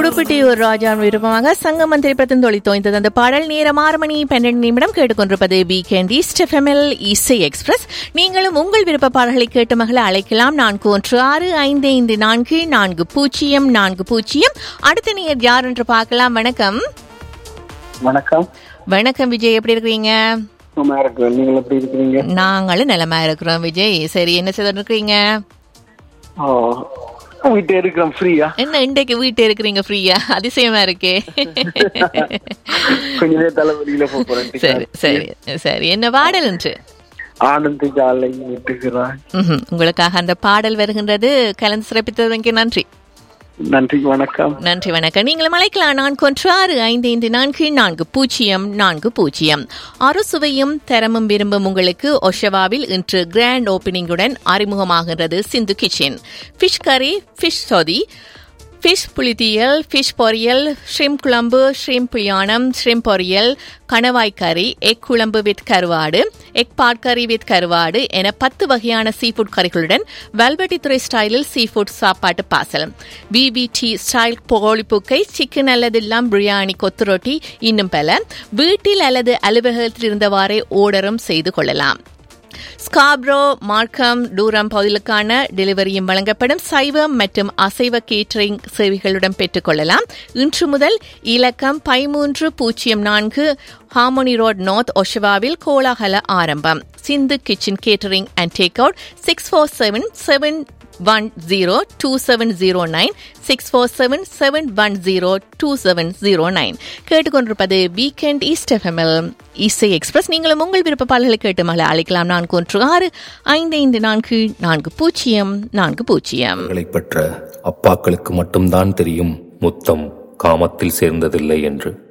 உடுப்பிட்டியூர் ராஜான் விருப்பமாக சங்கமன் திரைப்படத்தின் தொழித்தோய்ந்தது அந்த பாடல் நேரம் ஆறு மணி பன்னெண்டு நிமிடம் கேட்டுக்கொண்டிருப்பது வீக்கெண்ட் ஈஸ்ட் எஃப்எம்எல் இசை எக்ஸ்பிரஸ் நீங்களும் உங்கள் விருப்ப பாடல்களை கேட்டு மகள அழைக்கலாம் நான்கு ஒன்று ஆறு ஐந்து ஐந்து நான்கு நான்கு பூஜ்ஜியம் நான்கு பூஜ்ஜியம் அடுத்த நீர் யார் என்று பார்க்கலாம் வணக்கம் வணக்கம் வணக்கம் விஜய் எப்படி இருக்கிறீங்க சும்மா இருக்கிறேன் நீங்கள் எப்படி இருக்கிறீங்க நாங்களும் நிலமா இருக்கிறோம் விஜய் சரி என்ன செய்து இருக்கிறீங்க ஓ வீட்டே இருக்கிறோம் ஃப்ரீயா என்ன இன்றைக்கு வீட்டு இருக்கிறீங்க ஃப்ரீயா அதிசயமா இருக்கே கொஞ்ச நேரம் தலைவலியில போக போறேன் சரி சரி சரி என்ன பாடல் என்று ஆனந்தி ஜாலை விட்டுகிறாய் ம்ஹும். உங்களுக்காக அந்த பாடல் வருகின்றது கலந்து சிறப்பித்ததற்கு நன்றி நன்றி வணக்கம் நன்றி வணக்கம் நீங்களும் அழைக்கலாம் நான்கு ஒன்று ஆறு ஐந்து ஐந்து நான்கு நான்கு பூஜ்ஜியம் நான்கு பூஜ்ஜியம் அறுசுவையும் தரமும் விரும்பும் உங்களுக்கு ஒஷவாவில் இன்று கிராண்ட் ஓப்பனிங்குடன் அறிமுகமாகின்றது சிந்து கிச்சன் ஃபிஷ் கறி ஃபிஷ் சொதி ஃபிஷ் புளித்தியல் ஃபிஷ் பொரியல் ஷ்ரிம் குழம்பு ஷ்ரிம் புளியானம் ஷ்ரிம் பொரியல் கணவாய் கறி எக் குழம்பு வித் கருவாடு எக் பாட் கறி வித் கருவாடு என பத்து வகையான சீ ஃபுட் கறிகளுடன் வல்வெட்டித்துறை ஸ்டைலில் சீ ஃபுட் சாப்பாட்டு பாசல் பிபிடி ஸ்டைல் கோழிப்புக்கை சிக்கன் அல்லது லம் பிரியாணி கொத்து ரொட்டி இன்னும் பல வீட்டில் அல்லது அலுவலகத்தில் இருந்தவாறே ஓர்டரும் செய்து கொள்ளலாம் ஸ்காப்ரோ மார்க்கம் டூரம் பகுதிகளுக்கான டெலிவரியும் வழங்கப்படும் சைவம் மற்றும் அசைவ கேட்டரிங் சேவைகளுடன் பெற்றுக்கொள்ளலாம் இன்று முதல் இலக்கம் பதிமூன்று பூஜ்ஜியம் நான்கு ஹார்மோனி ரோட் நார்த் ஒஷவாவில் கோலாகல ஆரம்பம் Sindhu kitchen catering and take out six four seven seven one zero two seven zero nine six four seven seven one zero two seven zero nine கேட்டுக்கொண்டிருப்பது வீக்கெண்ட் ஈஸ்ட் எஃப்எம்எல் இசை எக்ஸ்பிரஸ் நீங்களும் உங்கள் விருப்ப பாடல்களை கேட்டு மகளை அழைக்கலாம் நான்கு ஒன்று ஆறு ஐந்து ஐந்து நான்கு நான்கு பூஜ்ஜியம் நான்கு பூஜ்ஜியம் மகளை பெற்ற அப்பாக்களுக்கு மட்டும்தான் தெரியும் முத்தம் காமத்தில் சேர்ந்ததில்லை என்று